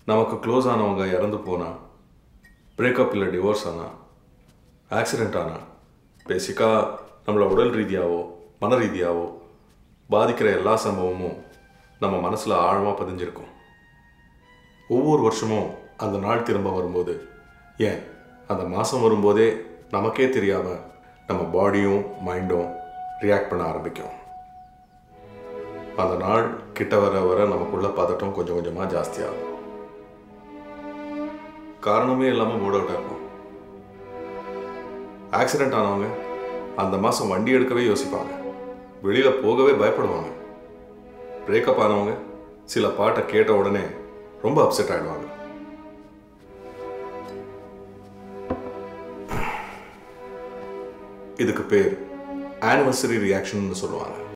நமக்கு க்ளோஸ் ஆனவங்க இறந்து போனா பிரேக்கப் இல்லை டிவோர்ஸ் ஆனா ஆக்சிடெண்ட் ஆனா பேசிக்காக நம்மளை உடல் ரீதியாவோ மன ரீதியாவோ பாதிக்கிற எல்லா சம்பவமும் நம்ம மனசில் ஆழமாக பதிஞ்சிருக்கும் ஒவ்வொரு வருஷமும் அந்த நாள் திரும்ப வரும்போது ஏன் அந்த மாதம் வரும்போதே நமக்கே தெரியாமல் நம்ம பாடியும் மைண்டும் ரியாக்ட் பண்ண ஆரம்பிக்கும் அந்த நாள் கிட்ட வர வர நமக்குள்ள பதட்டம் கொஞ்சம் கொஞ்சமாக ஜாஸ்தியாகும் காரணமே இல்லாமல் மூட் அவுட்டாக இருக்கும் ஆக்சிடென்ட் ஆனவங்க அந்த மாதம் வண்டி எடுக்கவே யோசிப்பாங்க வெளியில் போகவே பயப்படுவாங்க பிரேக்கப் ஆனவங்க சில பாட்டை கேட்ட உடனே ரொம்ப அப்செட் ஆயிடுவாங்க இதுக்கு பேர் ஆனிவர்சரி ரியாக்ஷன் சொல்லுவாங்க